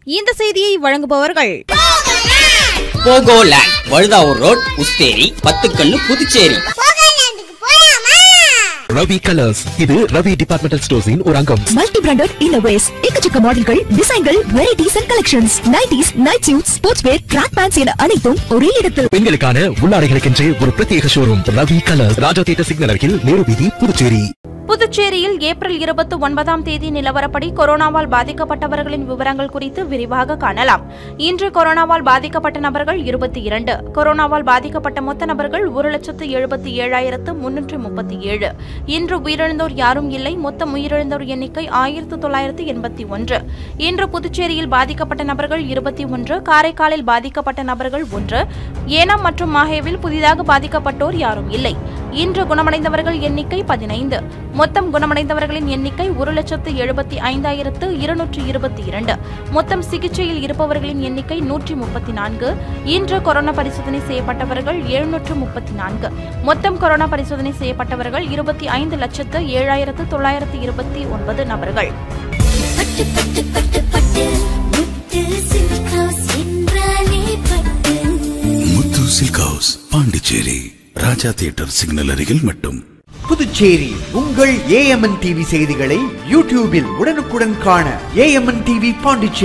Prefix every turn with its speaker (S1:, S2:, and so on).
S1: இந்த செய்தியை வழங்குபவர்கள்
S2: போகோலேண்ட் வழுதாவூர் ரோட் உஸ்தேரி பத்துக்கண்ணு புதுச்சேரி
S3: ரவி கலர்ஸ் இது ரவி டிபார்ட்மெண்டல் ஸ்டோர்ஸின் ஒரு அங்கம்
S4: மல்டி பிராண்டட் இன்னோவேஸ் எக்கச்சக்க மாடல்கள் டிசைன்கள் varieties and collections nighties night suit sports wear track pants என அனைத்தும் ஒரே இடத்தில்
S3: பெண்களுக்கான உள்ளாடைகளுக்கென்றே ஒரு பிரத்யேக showroom Ravi colours Raja theatre signal அருகில் நேரு வீதி புதுச்சேரி
S1: புதுச்சேரியில் ஏப்ரல் இருபத்தி ஒன்பதாம் தேதி நிலவரப்படி கொரோனாவால் பாதிக்கப்பட்டவர்களின் விவரங்கள் குறித்து விரிவாக காணலாம் இன்று கொரோனாவால் பாதிக்கப்பட்ட நபர்கள் இருபத்தி இரண்டு கொரோனாவால் பாதிக்கப்பட்ட மொத்த நபர்கள் ஒரு லட்சத்து எழுபத்தி ஏழாயிரத்து முன்னூற்று முப்பத்தி ஏழு இன்று உயிரிழந்தோர் யாரும் இல்லை மொத்தம் உயிரிழந்தோர் எண்ணிக்கை ஆயிரத்து தொள்ளாயிரத்து எண்பத்தி ஒன்று இன்று புதுச்சேரியில் பாதிக்கப்பட்ட நபர்கள் இருபத்தி ஒன்று காரைக்காலில் பாதிக்கப்பட்ட நபர்கள் ஒன்று ஏனாம் மற்றும் மாஹேவில் புதிதாக பாதிக்கப்பட்டோர் யாரும் இல்லை இன்று குணமடைந்தவர்கள் எண்ணிக்கை பதினைந்து மொத்தம் குணமடைந்தவர்களின் எண்ணிக்கை ஒரு லட்சத்து எழுபத்தி ஐந்தாயிரத்து இருநூற்று இருபத்தி இரண்டு மொத்தம் சிகிச்சையில் இருப்பவர்களின் எண்ணிக்கை நூற்றி முப்பத்தி நான்கு இன்று கொரோனா பரிசோதனை செய்யப்பட்டவர்கள் எழுநூற்று முப்பத்தி நான்கு மொத்தம் கொரோனா பரிசோதனை செய்யப்பட்டவர்கள் இருபத்தி ஐந்து லட்சத்து ஏழாயிரத்து தொள்ளாயிரத்து இருபத்தி ஒன்பது நபர்கள்
S5: பட்டு பட்டு பட்டு பட்டு முத்து சில்க் ஹவுஸ் என்றாலே பட்டு
S6: Muthu silk house Pondicherry Raja theatre signal அருகில் மட்டும்
S7: புதுச்சேரி உங்கள் ஏஎம்என் டிவி செய்திகளை யூடியூபில் உடனுக்குடன் காண ஏஎம்என் டிவி பாண்டிச்சேரி